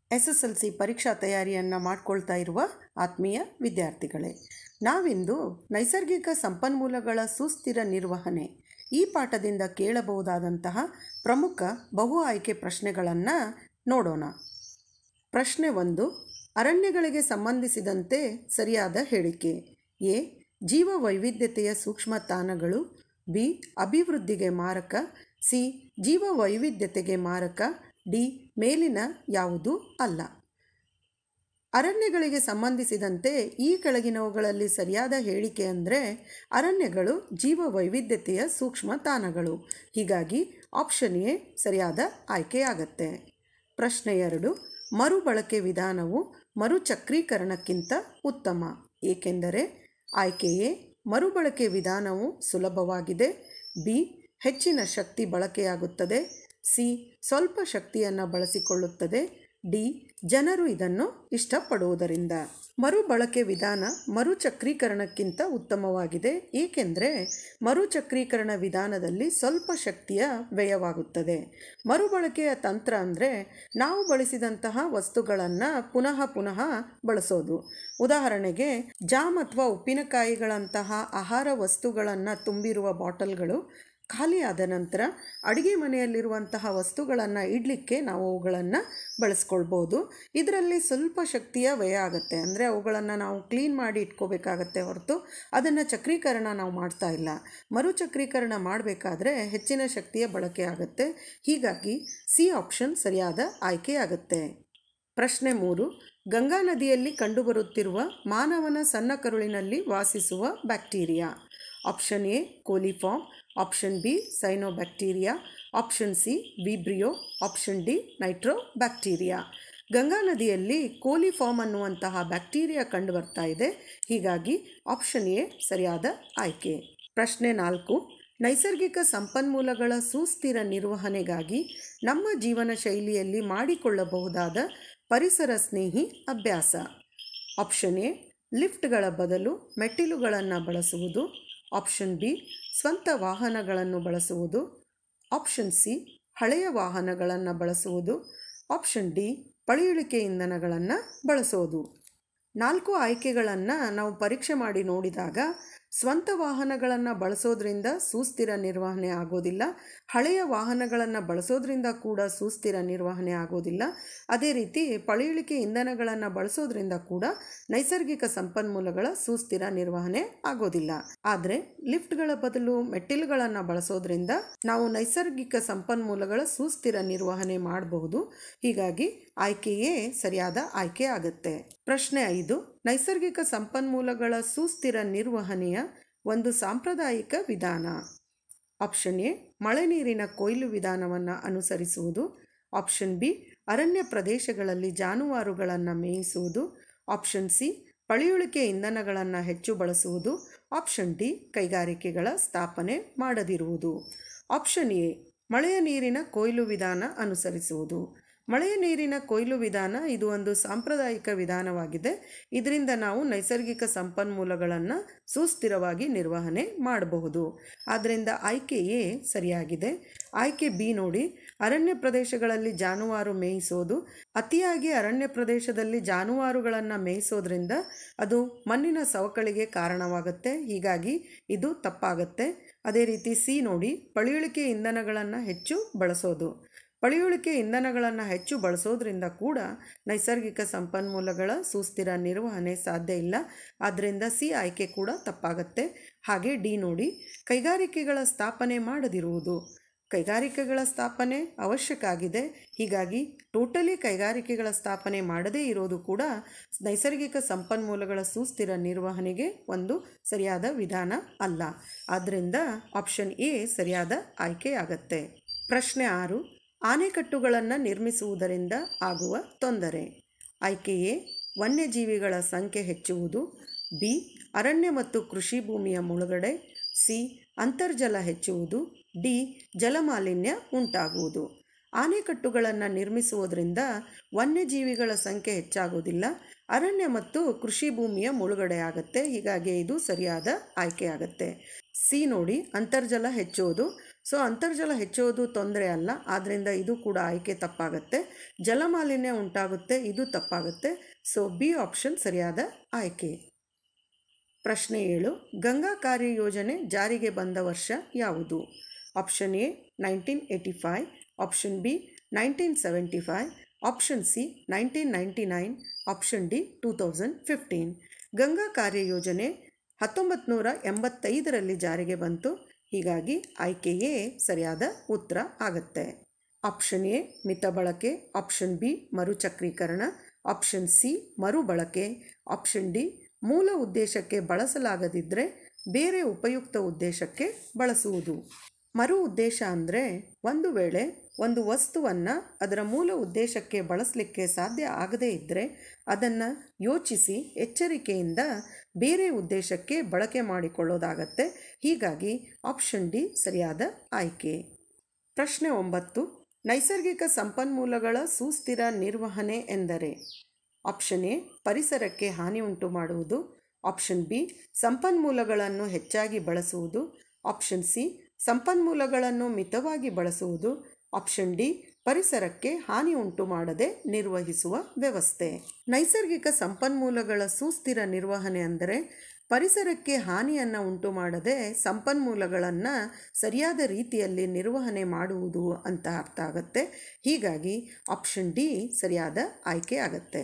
S S L C ಪರೀಕ್ಷಾ ತಯಾರಿಯನ್ನು ಮಾಡ್ಕೊಳ್ತಾ ಇರುವ ಆತ್ಮೀಯ ವಿದ್ಯಾರ್ಥಿಗಳೇ ನಾವಿಂದು ನೈಸರ್ಗಿಕ ಸಂಪನ್ಮೂಲಗಳ ಸುಸ್ಥಿರ ನಿರ್ವಹಣೆ ಈ ಪಾಠದಿಂದ ಕೇಳಬಹುದಾದಂತಹ ಪ್ರಮುಖ ಬಹು ಆಯ್ಕೆ ಪ್ರಶ್ನೆಗಳನ್ನು ನೋಡೋಣ ಪ್ರಶ್ನೆ ಒಂದು ಅರಣ್ಯಗಳಿಗೆ ಸಂಬಂಧಿಸಿದಂತೆ ಸರಿಯಾದ ಹೇಳಿಕೆ ಎ ಜೀವ ವೈವಿಧ್ಯತೆಯ ಸೂಕ್ಷ್ಮ ತಾಣಗಳು ಬಿ ಅಭಿವೃದ್ಧಿಗೆ ಮಾರಕ ಸಿ ಜೀವ ವೈವಿಧ್ಯತೆಗೆ ಮಾರಕ ಡಿ ಮೇಲಿನ ಯಾವುದು ಅಲ್ಲ ಅರಣ್ಯಗಳಿಗೆ ಸಂಬಂಧಿಸಿದಂತೆ ಈ ಕೆಳಗಿನವುಗಳಲ್ಲಿ ಸರಿಯಾದ ಹೇಳಿಕೆ ಅಂದರೆ ಅರಣ್ಯಗಳು ಜೀವ ವೈವಿಧ್ಯತೆಯ ಸೂಕ್ಷ್ಮ ತಾಣಗಳು ಹೀಗಾಗಿ ಆಪ್ಷನ್ ಎ ಸರಿಯಾದ ಆಯ್ಕೆಯಾಗತ್ತೆ ಪ್ರಶ್ನೆ ಎರಡು ಮರುಬಳಕೆ ವಿಧಾನವು ಮರುಚಕ್ರೀಕರಣಕ್ಕಿಂತ ಉತ್ತಮ ಏಕೆಂದರೆ ಆಯ್ಕೆ ಎ ಮರುಬಳಕೆ ವಿಧಾನವು ಸುಲಭವಾಗಿದೆ ಬಿ ಹೆಚ್ಚಿನ ಶಕ್ತಿ ಬಳಕೆಯಾಗುತ್ತದೆ ಸಿ ಸ್ವಲ್ಪ ಶಕ್ತಿಯನ್ನು ಬಳಸಿಕೊಳ್ಳುತ್ತದೆ ಡಿ ಜನರು ಇದನ್ನು ಇಷ್ಟಪಡುವುದರಿಂದ ಮರುಬಳಕೆ ವಿಧಾನ ಮರುಚಕ್ರೀಕರಣಕ್ಕಿಂತ ಉತ್ತಮವಾಗಿದೆ ಏಕೆಂದರೆ ಮರುಚಕ್ರೀಕರಣ ವಿಧಾನದಲ್ಲಿ ಸ್ವಲ್ಪ ಶಕ್ತಿಯ ವ್ಯಯವಾಗುತ್ತದೆ ಮರುಬಳಕೆಯ ತಂತ್ರ ಅಂದರೆ ನಾವು ಬಳಸಿದಂತಹ ವಸ್ತುಗಳನ್ನು ಪುನಃ ಪುನಃ ಬಳಸೋದು ಉದಾಹರಣೆಗೆ ಜಾಮ್ ಅಥವಾ ಉಪ್ಪಿನಕಾಯಿಗಳಂತಹ ಆಹಾರ ವಸ್ತುಗಳನ್ನು ತುಂಬಿರುವ ಬಾಟಲ್ಗಳು ಖಾಲಿಯಾದ ನಂತರ ಅಡುಗೆ ಮನೆಯಲ್ಲಿರುವಂತಹ ವಸ್ತುಗಳನ್ನು ಇಡಲಿಕ್ಕೆ ನಾವು ಅವುಗಳನ್ನು ಬಳಸ್ಕೊಳ್ಬೋದು ಇದರಲ್ಲಿ ಸ್ವಲ್ಪ ಶಕ್ತಿಯ ವ್ಯಯ ಆಗುತ್ತೆ ಅಂದರೆ ಅವುಗಳನ್ನು ನಾವು ಕ್ಲೀನ್ ಮಾಡಿ ಇಟ್ಕೋಬೇಕಾಗತ್ತೆ ಹೊರತು ಅದನ್ನು ಚಕ್ರೀಕರಣ ನಾವು ಮಾಡ್ತಾ ಇಲ್ಲ ಮರುಚಕ್ರೀಕರಣ ಮಾಡಬೇಕಾದ್ರೆ ಹೆಚ್ಚಿನ ಶಕ್ತಿಯ ಬಳಕೆ ಆಗುತ್ತೆ ಹೀಗಾಗಿ ಸಿ ಆಪ್ಷನ್ ಸರಿಯಾದ ಆಯ್ಕೆಯಾಗುತ್ತೆ ಪ್ರಶ್ನೆ ಮೂರು ಗಂಗಾ ನದಿಯಲ್ಲಿ ಕಂಡುಬರುತ್ತಿರುವ ಮಾನವನ ಸಣ್ಣ ಕರುಳಿನಲ್ಲಿ ವಾಸಿಸುವ bacteria option A coliform option B cyanobacteria option C vibrio option D nitro bacteria Ganga ನದಿಯಲ್ಲಿ ಕೋಲಿಫಾರ್ಮ್ ಅನ್ನುವಂತಹ ಬ್ಯಾಕ್ಟೀರಿಯಾ ಕಂಡುಬರ್ತಾ ಇದೆ ಹೀಗಾಗಿ ಆಪ್ಷನ್ ಎ ಸರಿಯಾದ ಆಯ್ಕೆ ಪ್ರಶ್ನೆ ನಾಲ್ಕು ನೈಸರ್ಗಿಕ ಸಂಪನ್ಮೂಲಗಳ ಸುಸ್ಥಿರ ನಿರ್ವಹಣೆಗಾಗಿ ನಮ್ಮ ಜೀವನ ಶೈಲಿಯಲ್ಲಿ ಮಾಡಿಕೊಳ್ಳಬಹುದಾದ ಪರಿಸರ ಸ್ನೇಹಿ ಅಭ್ಯಾಸ ಆಪ್ಷನ್ ಎ ಲಿಫ್ಟ್ಗಳ ಬದಲು ಮೆಟ್ಟಿಲುಗಳನ್ನು ಬಳಸುವುದು ಆಪ್ಷನ್ ಬಿ ಸ್ವಂತ ವಾಹನಗಳನ್ನು ಬಳಸುವುದು ಆಪ್ಷನ್ ಸಿ ಹಳೆಯ ವಾಹನಗಳನ್ನು ಬಳಸುವುದು ಆಪ್ಷನ್ ಡಿ ಪಳೆಯುಳಿಕೆ ಇಂಧನಗಳನ್ನು ಬಳಸೋದು ನಾಲ್ಕು ಆಯ್ಕೆಗಳನ್ನು ನಾವು ಪರೀಕ್ಷೆ ಮಾಡಿ ನೋಡಿದಾಗ ಸ್ವಂತ ವಾಹನಗಳನ್ನು ಬಳಸೋದ್ರಿಂದ ಸುಸ್ಥಿರ ನಿರ್ವಹಣೆ ಆಗೋದಿಲ್ಲ ಹಳೆಯ ವಾಹನಗಳನ್ನು ಬಳಸೋದ್ರಿಂದ ಕೂಡ ಸುಸ್ಥಿರ ನಿರ್ವಹಣೆ ಆಗೋದಿಲ್ಲ ಅದೇ ರೀತಿ ಪಳೆಯುಳಿಕೆ ಇಂಧನಗಳನ್ನು ಬಳಸೋದ್ರಿಂದ ಕೂಡ ನೈಸರ್ಗಿಕ ಸಂಪನ್ಮೂಲಗಳ ಸುಸ್ಥಿರ ನಿರ್ವಹಣೆ ಆಗೋದಿಲ್ಲ ಆದರೆ ಲಿಫ್ಟ್ಗಳ ಬದಲು ಮೆಟ್ಟಿಲುಗಳನ್ನು ಬಳಸೋದ್ರಿಂದ ನಾವು ನೈಸರ್ಗಿಕ ಸಂಪನ್ಮೂಲಗಳ ಸುಸ್ಥಿರ ನಿರ್ವಹಣೆ ಮಾಡಬಹುದು ಹೀಗಾಗಿ ಆಯ್ಕೆಯೇ ಸರಿಯಾದ ಆಯ್ಕೆ ಆಗುತ್ತೆ ಪ್ರಶ್ನೆ ಐದು ನೈಸರ್ಗಿಕ ಸಂಪನ್ಮೂಲಗಳ ಸುಸ್ಥಿರ ನಿರ್ವಹಣೆಯ ಒಂದು ಸಾಂಪ್ರದಾಯಿಕ ವಿಧಾನ ಆಪ್ಷನ್ ಎ ಮಳೆ ನೀರಿನ ಕೊಯ್ಲು ವಿಧಾನವನ್ನು ಅನುಸರಿಸುವುದು ಆಪ್ಷನ್ ಬಿ ಅರಣ್ಯ ಪ್ರದೇಶಗಳಲ್ಲಿ ಜಾನುವಾರುಗಳನ್ನು ಮೇಯಿಸುವುದು ಆಪ್ಷನ್ ಸಿ ಪಳೆಯುಳಿಕೆ ಇಂಧನಗಳನ್ನು ಹೆಚ್ಚು ಬಳಸುವುದು ಆಪ್ಷನ್ ಡಿ ಕೈಗಾರಿಕೆಗಳ ಸ್ಥಾಪನೆ ಮಾಡದಿರುವುದು ಆಪ್ಷನ್ ಎ ಮಳೆಯ ನೀರಿನ ಕೊಯ್ಲು ವಿಧಾನ ಅನುಸರಿಸುವುದು ಮಳೆಯ ನೀರಿನ ಕೊಯ್ಲು ವಿಧಾನ ಇದು ಒಂದು ಸಾಂಪ್ರದಾಯಿಕ ವಿಧಾನವಾಗಿದೆ ಇದರಿಂದ ನಾವು ನೈಸರ್ಗಿಕ ಸಂಪನ್ಮೂಲಗಳನ್ನು ಸುಸ್ಥಿರವಾಗಿ ನಿರ್ವಹಣೆ ಮಾಡಬಹುದು ಆದ್ದರಿಂದ ಆಯ್ಕೆ ಎ ಸರಿಯಾಗಿದೆ ಆಯ್ಕೆ ಬಿ ನೋಡಿ ಅರಣ್ಯ ಪ್ರದೇಶಗಳಲ್ಲಿ ಜಾನುವಾರು ಮೇಯಿಸೋದು ಅತಿಯಾಗಿ ಅರಣ್ಯ ಪ್ರದೇಶದಲ್ಲಿ ಜಾನುವಾರುಗಳನ್ನು ಮೇಯಿಸೋದ್ರಿಂದ ಅದು ಮಣ್ಣಿನ ಸವಕಳಿಗೆ ಕಾರಣವಾಗುತ್ತೆ ಹೀಗಾಗಿ ಇದು ತಪ್ಪಾಗುತ್ತೆ ಅದೇ ರೀತಿ ಸಿ ನೋಡಿ ಪಳೆಯುಳಿಕೆ ಇಂಧನಗಳನ್ನು ಹೆಚ್ಚು ಬಳಸೋದು ಪಳೆಯುಳಿಕೆ ಇಂಧನಗಳನ್ನು ಹೆಚ್ಚು ಬಳಸೋದ್ರಿಂದ ಕೂಡ ನೈಸರ್ಗಿಕ ಸಂಪನ್ಮೂಲಗಳ ಸುಸ್ಥಿರ ನಿರ್ವಹಣೆ ಸಾಧ್ಯ ಇಲ್ಲ ಆದ್ದರಿಂದ ಸಿ ಆಯ್ಕೆ ಕೂಡ ತಪ್ಪಾಗತ್ತೆ ಹಾಗೆ ಡಿ ನೋಡಿ ಕೈಗಾರಿಕೆಗಳ ಸ್ಥಾಪನೆ ಮಾಡದಿರುವುದು ಕೈಗಾರಿಕೆಗಳ ಸ್ಥಾಪನೆ ಅವಶ್ಯಕ ಆಗಿದೆ ಹೀಗಾಗಿ ಟೋಟಲಿ ಕೈಗಾರಿಕೆಗಳ ಸ್ಥಾಪನೆ ಮಾಡದೇ ಇರೋದು ಕೂಡ ನೈಸರ್ಗಿಕ ಸಂಪನ್ಮೂಲಗಳ ಸುಸ್ಥಿರ ನಿರ್ವಹಣೆಗೆ ಒಂದು ಸರಿಯಾದ ವಿಧಾನ ಅಲ್ಲ ಆದ್ದರಿಂದ ಆಪ್ಷನ್ ಎ ಸರಿಯಾದ ಆಯ್ಕೆಯಾಗತ್ತೆ ಪ್ರಶ್ನೆ ಆರು ಆನೆಕಟ್ಟುಗಳನ್ನು ನಿರ್ಮಿಸುವುದರಿಂದ ಆಗುವ ತೊಂದರೆ ಆಯ್ಕೆ ಎ ವನ್ಯಜೀವಿಗಳ ಸಂಖ್ಯೆ ಹೆಚ್ಚುವುದು ಬಿ ಅರಣ್ಯ ಮತ್ತು ಕೃಷಿ ಭೂಮಿಯ ಮುಳುಗಡೆ ಸಿ ಅಂತರ್ಜಲ ಹೆಚ್ಚುವುದು ಡಿ ಜಲಮಾಲಿನ್ಯ ಉಂಟಾಗುವುದು ಆನೆಕಟ್ಟುಗಳನ್ನು ನಿರ್ಮಿಸುವುದರಿಂದ ವನ್ಯಜೀವಿಗಳ ಸಂಖ್ಯೆ ಹೆಚ್ಚಾಗುವುದಿಲ್ಲ ಅರಣ್ಯ ಮತ್ತು ಕೃಷಿ ಭೂಮಿಯ ಮುಳುಗಡೆ ಆಗುತ್ತೆ ಹೀಗಾಗಿ ಇದು ಸರಿಯಾದ ಆಯ್ಕೆ ಆಗುತ್ತೆ ಸಿ ನೋಡಿ ಅಂತರ್ಜಲ ಹೆಚ್ಚುವುದು ಸೊ ಅಂತರ್ಜಲ ಹೆಚ್ಚುವುದು ತೊಂದರೆ ಅಲ್ಲ ಆದ್ದರಿಂದ ಇದು ಕೂಡ ಆಯ್ಕೆ ತಪ್ಪಾಗುತ್ತೆ ಜಲಮಾಲಿನ್ಯ ಉಂಟಾಗುತ್ತೆ ಇದು ತಪ್ಪಾಗುತ್ತೆ ಸೊ ಬಿ ಆಪ್ಷನ್ ಸರಿಯಾದ ಆಯ್ಕೆ ಪ್ರಶ್ನೆ ಏಳು ಗಂಗಾ ಕಾರ್ಯ ಯೋಜನೆ ಜಾರಿಗೆ ಬಂದ ವರ್ಷ ಯಾವುದು option A nineteen eighty five option B nineteen seventy five option C nineteen ninety nine option D two thousand fifteen Ganga ಕಾರ್ಯ ಯೋಜನೆ ಹತ್ತೊಂಬತ್ತು ನೂರ ಎಂಬತ್ತೈದರಲ್ಲಿ ಜಾರಿಗೆ ಬಂತು ಹೀಗಾಗಿ ಆಯ್ಕೆ ಎ ಸರಿಯಾದ ಉತ್ತರ ಆಗುತ್ತೆ ಆಪ್ಷನ್ ಎ ಮಿತ ಬಳಕೆ ಆಪ್ಷನ್ ಬಿ ಮರುಚಕ್ರೀಕರಣ ಆಪ್ಷನ್ ಸಿ ಮರು ಬಳಕೆ ಆಪ್ಷನ್ ಡಿ ಮೂಲ ಉದ್ದೇಶಕ್ಕೆ ಬಳಸಲಾಗದಿದ್ದರೆ ಬೇರೆ ಉಪಯುಕ್ತ ಉದ್ದೇಶಕ್ಕೆ ಬಳಸುವುದು ಮರು ಉದ್ದೇಶ ಅಂದರೆ ಒಂದು ವೇಳೆ ಒಂದು ವಸ್ತುವನ್ನು ಅದರ ಮೂಲ ಉದ್ದೇಶಕ್ಕೆ ಬಳಸಲಿಕ್ಕೆ ಸಾಧ್ಯ ಆಗದೇ ಇದ್ದರೆ ಅದನ್ನು ಯೋಚಿಸಿ ಎಚ್ಚರಿಕೆಯಿಂದ ಬೇರೆ ಉದ್ದೇಶಕ್ಕೆ ಬಳಕೆ ಮಾಡಿಕೊಳ್ಳೋದಾಗತ್ತೆ ಹೀಗಾಗಿ ಆಪ್ಷನ್ ಡಿ ಸರಿಯಾದ ಆಯ್ಕೆ ಪ್ರಶ್ನೆ ಒಂಬತ್ತು ನೈಸರ್ಗಿಕ ಸಂಪನ್ಮೂಲಗಳ ಸುಸ್ಥಿರ ನಿರ್ವಹಣೆ ಎಂದರೆ ಆಪ್ಷನ್ ಎ ಪರಿಸರಕ್ಕೆ ಹಾನಿ ಉಂಟು ಮಾಡುವುದು ಆಪ್ಷನ್ ಬಿ ಸಂಪನ್ಮೂಲಗಳನ್ನು ಹೆಚ್ಚಾಗಿ ಬಳಸುವುದು ಆಪ್ಷನ್ ಸಿ ಸಂಪನ್ಮೂಲಗಳನ್ನು ಮಿತವಾಗಿ ಬಳಸುವುದು ಆಪ್ಷನ್ ಡಿ ಪರಿಸರಕ್ಕೆ ಹಾನಿ ಉಂಟು ಮಾಡದೆ ನಿರ್ವಹಿಸುವ ವ್ಯವಸ್ಥೆ ನೈಸರ್ಗಿಕ ಸಂಪನ್ಮೂಲಗಳ ಸುಸ್ಥಿರ ನಿರ್ವಹಣೆ ಅಂದರೆ ಪರಿಸರಕ್ಕೆ ಹಾನಿಯನ್ನು ಉಂಟು ಮಾಡದೆ ಸಂಪನ್ಮೂಲಗಳನ್ನು ಸರಿಯಾದ ರೀತಿಯಲ್ಲಿ ನಿರ್ವಹಣೆ ಮಾಡುವುದು ಅಂತ ಅರ್ಥ ಆಗುತ್ತೆ ಹೀಗಾಗಿ ಆಪ್ಷನ್ ಡಿ ಸರಿಯಾದ ಆಯ್ಕೆ ಆಗುತ್ತೆ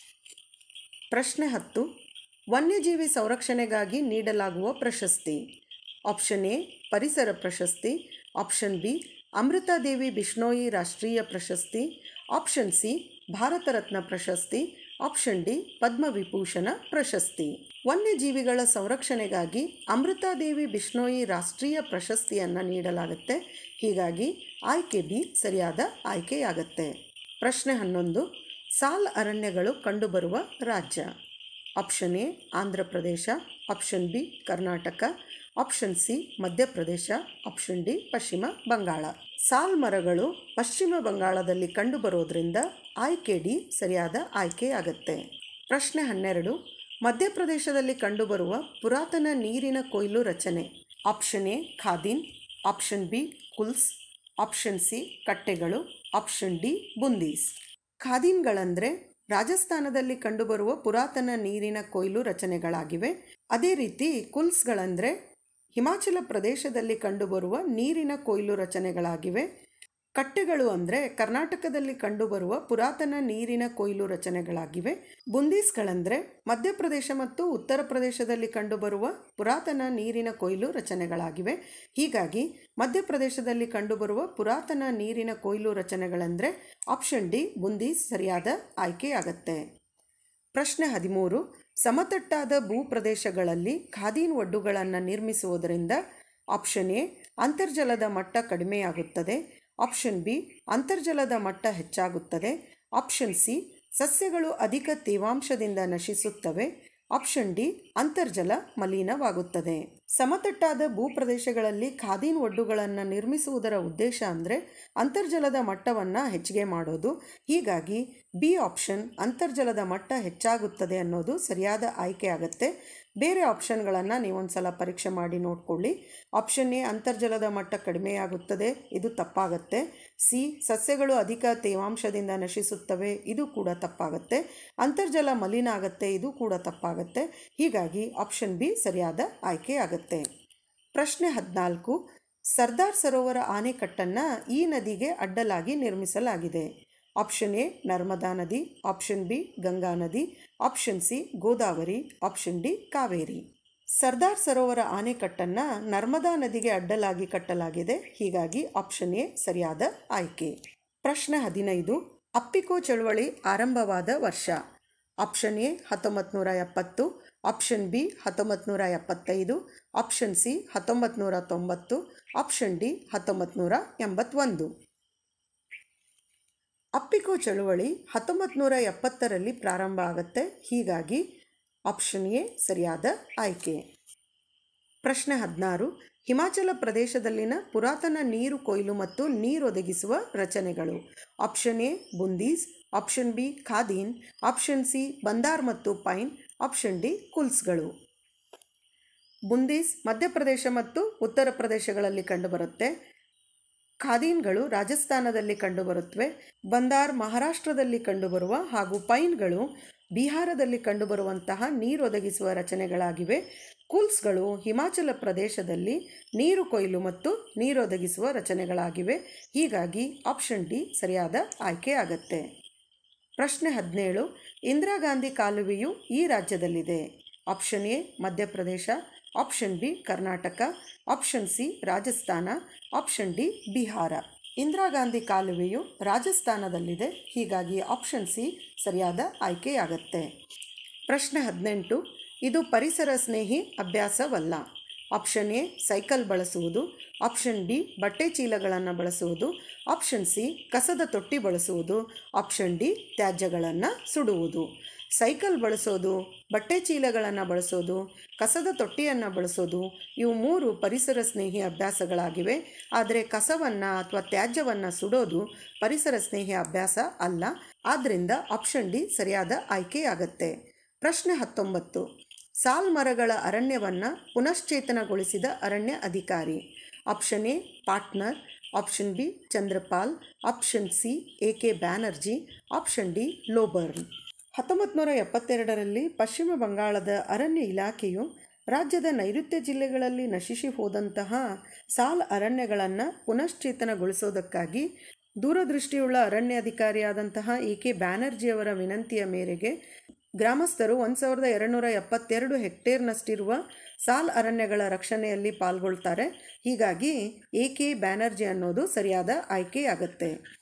ಪ್ರಶ್ನೆ ಹತ್ತು ವನ್ಯಜೀವಿ ಸಂರಕ್ಷಣೆಗಾಗಿ ನೀಡಲಾಗುವ ಪ್ರಶಸ್ತಿ ಆಪ್ಷನ್ ಎ ಪರಿಸರ ಪ್ರಶಸ್ತಿ ಆಪ್ಷನ್ ಬಿ ಅಮೃತಾದೇವಿ ಬಿಷ್ಣೋಯಿ ರಾಷ್ಟ್ರೀಯ ಪ್ರಶಸ್ತಿ ಆಪ್ಷನ್ ಸಿ ಭಾರತ ರತ್ನ ಪ್ರಶಸ್ತಿ ಆಪ್ಷನ್ ಡಿ ಪದ್ಮವಿಭೂಷಣ ಪ್ರಶಸ್ತಿ ವನ್ಯಜೀವಿಗಳ ಸಂರಕ್ಷಣೆಗಾಗಿ ಅಮೃತಾದೇವಿ ಬಿಷ್ಣೋಯಿ ರಾಷ್ಟ್ರೀಯ ಪ್ರಶಸ್ತಿಯನ್ನು ನೀಡಲಾಗುತ್ತೆ ಹೀಗಾಗಿ ಆಯ್ಕೆ ಬಿ ಸರಿಯಾದ ಆಯ್ಕೆಯಾಗತ್ತೆ ಪ್ರಶ್ನೆ ಹನ್ನೊಂದು ಸಾಲ್ ಅರಣ್ಯಗಳು ಕಂಡುಬರುವ ರಾಜ್ಯ option A Andhra Pradesh option B Karnataka option C Madhya Pradesh option D Paschima Bangala ಸಾಲ್ ಮರಗಳು ಪಶ್ಚಿಮ ಬಂಗಾಳದಲ್ಲಿ ಕಂಡುಬರೋದ್ರಿಂದ ಆಯ್ಕೆ ಡಿ ಸರಿಯಾದ ಆಯ್ಕೆಯಾಗತ್ತೆ ಪ್ರಶ್ನೆ ಹನ್ನೆರಡು ಮಧ್ಯಪ್ರದೇಶದಲ್ಲಿ ಕಂಡುಬರುವ ಪುರಾತನ ನೀರಿನ ಕೊಯ್ಲು ರಚನೆ option A khadin option B kuls option C ಕಟ್ಟೆಗಳು ಆಪ್ಷನ್ ಡಿ ಬುಂದೀಸ್ ಖಾದೀನ್ಗಳಂದರೆ ರಾಜಸ್ಥಾನದಲ್ಲಿ ಕಂಡುಬರುವ ಪುರಾತನ ನೀರಿನ ಕೊಯ್ಲು ರಚನೆಗಳಾಗಿವೆ ಅದೇ ರೀತಿ ಕುಲ್ಸ್ಗಳಂದರೆ ಹಿಮಾಚಲ ಪ್ರದೇಶದಲ್ಲಿ ಕಂಡುಬರುವ ನೀರಿನ ಕೊಯ್ಲು ರಚನೆಗಳಾಗಿವೆ ಕಟ್ಟೆಗಳು ಅಂದರೆ ಕರ್ನಾಟಕದಲ್ಲಿ ಕಂಡುಬರುವ ಪುರಾತನ ನೀರಿನ ಕೊಯ್ಲು ರಚನೆಗಳಾಗಿವೆ ಬುಂದೀಸ್ಗಳಂದರೆ ಮಧ್ಯಪ್ರದೇಶ ಮತ್ತು ಉತ್ತರ ಪ್ರದೇಶದಲ್ಲಿ ಕಂಡುಬರುವ ಪುರಾತನ ನೀರಿನ ಕೊಯ್ಲು ರಚನೆಗಳಾಗಿವೆ ಹೀಗಾಗಿ ಮಧ್ಯಪ್ರದೇಶದಲ್ಲಿ ಕಂಡುಬರುವ ಪುರಾತನ ನೀರಿನ ಕೊಯ್ಲು ರಚನೆಗಳೆಂದರೆ ಆಪ್ಷನ್ ಡಿ ಬುಂದೀಸ್ ಸರಿಯಾದ ಆಯ್ಕೆಯಾಗತ್ತೆ ಪ್ರಶ್ನೆ ಹದಿಮೂರು ಸಮತಟ್ಟಾದ ಭೂಪ್ರದೇಶಗಳಲ್ಲಿ ಖಾದೀನ್ ಒಡ್ಡುಗಳನ್ನು ನಿರ್ಮಿಸುವುದರಿಂದ ಆಪ್ಷನ್ ಎ ಅಂತರ್ಜಲದ ಮಟ್ಟ ಕಡಿಮೆಯಾಗುತ್ತದೆ ಆಪ್ಷನ್ ಬಿ ಅಂತರ್ಜಲದ ಮಟ್ಟ ಹೆಚ್ಚಾಗುತ್ತದೆ ಆಪ್ಷನ್ ಸಿ ಸಸ್ಯಗಳು ಅಧಿಕ ತೇವಾಂಶದಿಂದ ನಶಿಸುತ್ತವೆ ಆಪ್ಷನ್ ಡಿ ಅಂತರ್ಜಲ ಮಲಿನವಾಗುತ್ತದೆ ಸಮತಟ್ಟಾದ ಭೂಪ್ರದೇಶಗಳಲ್ಲಿ ಖಾದೀನ್ ಒಡ್ಡುಗಳನ್ನು ನಿರ್ಮಿಸುವುದರ ಉದ್ದೇಶ ಅಂದರೆ ಅಂತರ್ಜಲದ ಮಟ್ಟವನ್ನು ಹೆಚ್ಚಿಗೆ ಮಾಡೋದು ಹೀಗಾಗಿ ಬಿ ಆಪ್ಷನ್ ಅಂತರ್ಜಲದ ಮಟ್ಟ ಹೆಚ್ಚಾಗುತ್ತದೆ ಅನ್ನೋದು ಸರಿಯಾದ ಆಯ್ಕೆ ಆಗುತ್ತೆ ಬೇರೆ ಆಪ್ಷನ್ಗಳನ್ನು ನೀವೊಂದು ಸಲ ಪರೀಕ್ಷೆ ಮಾಡಿ ನೋಡ್ಕೊಳ್ಳಿ ಆಪ್ಷನ್ ಎ ಅಂತರ್ಜಲದ ಮಟ್ಟ ಕಡಿಮೆಯಾಗುತ್ತದೆ ಇದು ತಪ್ಪಾಗುತ್ತೆ ಸಿ ಸಸ್ಯಗಳು ಅಧಿಕ ತೇವಾಂಶದಿಂದ ನಶಿಸುತ್ತವೆ ಇದು ಕೂಡ ತಪ್ಪಾಗುತ್ತೆ ಅಂತರ್ಜಲ ಮಲಿನ ಆಗುತ್ತೆ ಇದು ಕೂಡ ತಪ್ಪಾಗುತ್ತೆ ಹೀಗಾಗಿ ಆಪ್ಷನ್ ಬಿ ಸರಿಯಾದ ಆಯ್ಕೆ ಆಗುತ್ತೆ ಪ್ರಶ್ನೆ ಹದಿನಾಲ್ಕು ಸರ್ದಾರ್ ಸರೋವರ ಆಣೆಕಟ್ಟನ್ನು ಈ ನದಿಗೆ ಅಡ್ಡಲಾಗಿ ನಿರ್ಮಿಸಲಾಗಿದೆ ಆಪ್ಷನ್ ಎ ನರ್ಮದಾ ನದಿ ಆಪ್ಷನ್ ಬಿ ಗಂಗಾ ನದಿ option C Godavari option D Kaveri Sardar Sarovar ಆಣೆಕಟ್ಟನ್ನು ನರ್ಮದಾ ನದಿಗೆ ಅಡ್ಡಲಾಗಿ ಕಟ್ಟಲಾಗಿದೆ ಹೀಗಾಗಿ ಆಪ್ಷನ್ ಎ ಸರಿಯಾದ ಆಯ್ಕೆ ಪ್ರಶ್ನೆ ಹದಿನೈದು ಅಪ್ಪಿಕೋ ಚಳವಳಿ ಆರಂಭವಾದ ವರ್ಷ ಆಪ್ಷನ್ ಎ ಹತ್ತೊಂಬತ್ತು ನೂರ ಎಪ್ಪತ್ತು ಆಪ್ಷನ್ ಬಿ ಹತ್ತೊಂಬತ್ತು ನೂರ ಎಪ್ಪತ್ತೈದು ಆಪ್ಷನ್ ಸಿ ಹತ್ತೊಂಬತ್ತು ನೂರ ತೊಂಬತ್ತು ಆಪ್ಷನ್ ಡಿ ಹತ್ತೊಂಬತ್ತು ನೂರ ಎಂಬತ್ತೊಂದು ಅಪ್ಪಿಕೋ ಚಳುವಳಿ ಹತ್ತೊಂಬತ್ತು ನೂರ ಎಪ್ಪತ್ತರಲ್ಲಿ ಪ್ರಾರಂಭ ಆಗುತ್ತೆ ಹೀಗಾಗಿ ಆಪ್ಷನ್ ಎ ಸರಿಯಾದ ಆಯ್ಕೆ ಪ್ರಶ್ನೆ ಹದಿನಾರು ಹಿಮಾಚಲ ಪ್ರದೇಶದಲ್ಲಿನ ಪುರಾತನ ನೀರು ಕೊಯ್ಲು ಮತ್ತು ನೀರೊದಗಿಸುವ ರಚನೆಗಳು option A bundhis option B khadin option C bandhar ಮತ್ತು ಪೈನ್ ಆಪ್ಷನ್ ಡಿ ಕುಲ್ಸ್ಗಳು ಬುಂದೀಸ್ ಮಧ್ಯಪ್ರದೇಶ ಮತ್ತು ಉತ್ತರ ಪ್ರದೇಶಗಳಲ್ಲಿ ಕಂಡುಬರುತ್ತೆ ಖಾದೀನ್ಗಳು ರಾಜಸ್ಥಾನದಲ್ಲಿ ಕಂಡುಬರುತ್ತವೆ ಬಂದಾರ್ ಮಹಾರಾಷ್ಟ್ರದಲ್ಲಿ ಕಂಡುಬರುವ ಹಾಗೂ ಪೈನ್ಗಳು ಬಿಹಾರದಲ್ಲಿ ಕಂಡುಬರುವಂತಹ ನೀರೊದಗಿಸುವ ರಚನೆಗಳಾಗಿವೆ ಕುಲ್ಸ್ಗಳು ಹಿಮಾಚಲ ಪ್ರದೇಶದಲ್ಲಿ ನೀರು ಕೊಯ್ಲು ಮತ್ತು ನೀರೊದಗಿಸುವ ರಚನೆಗಳಾಗಿವೆ ಹೀಗಾಗಿ ಆಪ್ಷನ್ ಡಿ ಸರಿಯಾದ ಆಯ್ಕೆಯಾಗತ್ತೆ ಪ್ರಶ್ನೆ ಹದಿನೇಳು ಇಂದಿರಾ ಗಾಂಧಿ ಕಾಲುವೆಯು ಈ ರಾಜ್ಯದಲ್ಲಿದೆ option A Madhya Pradesh option B Karnataka option C Rajasthan option D Bihar Indira Gandhi ಕಾಲುವೆಯು ರಾಜಸ್ಥಾನದಲ್ಲಿದೆ ಹೀಗಾಗಿ ಆಪ್ಷನ್ ಸಿ ಸರಿಯಾದ ಆಯ್ಕೆಯಾಗತ್ತೆ ಪ್ರಶ್ನೆ ಹದಿನೆಂಟು ಇದು ಪರಿಸರ ಸ್ನೇಹಿ ಅಭ್ಯಾಸವಲ್ಲ ಆಪ್ಷನ್ ಎ ಸೈಕಲ್ ಬಳಸುವುದು ಆಪ್ಷನ್ ಬಿ ಬಟ್ಟೆ ಚೀಲಗಳನ್ನು ಬಳಸುವುದು ಆಪ್ಷನ್ ಸಿ ಕಸದ ತೊಟ್ಟಿ ಬಳಸುವುದು ಆಪ್ಷನ್ ಡಿ ತ್ಯಾಜ್ಯಗಳನ್ನು ಸುಡುವುದು ಸೈಕಲ್ ಬಳಸೋದು ಬಟ್ಟೆ ಚೀಲಗಳನ್ನು ಬಳಸೋದು ಕಸದ ತೊಟ್ಟಿಯನ್ನು ಬಳಸೋದು ಇವು ಮೂರು ಪರಿಸರ ಸ್ನೇಹಿ ಅಭ್ಯಾಸಗಳಾಗಿವೆ ಆದರೆ ಕಸವನ್ನು ಅಥವಾ ತ್ಯಾಜ್ಯವನ್ನು ಸುಡೋದು ಪರಿಸರ ಸ್ನೇಹಿ ಅಭ್ಯಾಸ ಅಲ್ಲ ಆದ್ದರಿಂದ ಆಪ್ಷನ್ ಡಿ ಸರಿಯಾದ ಆಯ್ಕೆಯಾಗತ್ತೆ ಪ್ರಶ್ನೆ ಹತ್ತೊಂಬತ್ತು ಸಾಲ್ ಮರಗಳ ಅರಣ್ಯವನ್ನು ಪುನಶ್ಚೇತನಗೊಳಿಸಿದ ಅರಣ್ಯ ಅಧಿಕಾರಿ ಆಪ್ಷನ್ ಎ ಪಾಟ್ನರ್ option B Chandrapal option C A K Banerjee option D ಲೋಬರ್ನ್ ಹತ್ತೊಂಬತ್ತು ನೂರ ಎಪ್ಪತ್ತೆರಡರಲ್ಲಿ ಪಶ್ಚಿಮ ಬಂಗಾಳದ ಅರಣ್ಯ ಇಲಾಖೆಯು ರಾಜ್ಯದ ನೈಋತ್ಯ ಜಿಲ್ಲೆಗಳಲ್ಲಿ ನಶಿಸಿ ಹೋದಂತಹ ಸಾಲ್ ಅರಣ್ಯಗಳನ್ನು ಪುನಶ್ಚೇತನಗೊಳಿಸೋದಕ್ಕಾಗಿ ದೂರದೃಷ್ಟಿಯುಳ್ಳ ಅರಣ್ಯಾಧಿಕಾರಿಯಾದಂತಹ ಎ ಕೆ ಬ್ಯಾನರ್ಜಿಯವರ ವಿನಂತಿಯ ಮೇರೆಗೆ ಗ್ರಾಮಸ್ಥರು ಒಂದು ಸಾವಿರದ ಎರಡುನೂರ ಎಪ್ಪತ್ತೆರಡು ಹೆಕ್ಟೇರ್ನಷ್ಟಿರುವ ಸಾಲ್ ಅರಣ್ಯಗಳ ರಕ್ಷಣೆಯಲ್ಲಿ ಪಾಲ್ಗೊಳ್ತಾರೆ ಹೀಗಾಗಿ ಎ ಕೆ ಬ್ಯಾನರ್ಜಿ ಅನ್ನೋದು ಸರಿಯಾದ ಆಯ್ಕೆಯಾಗತ್ತೆ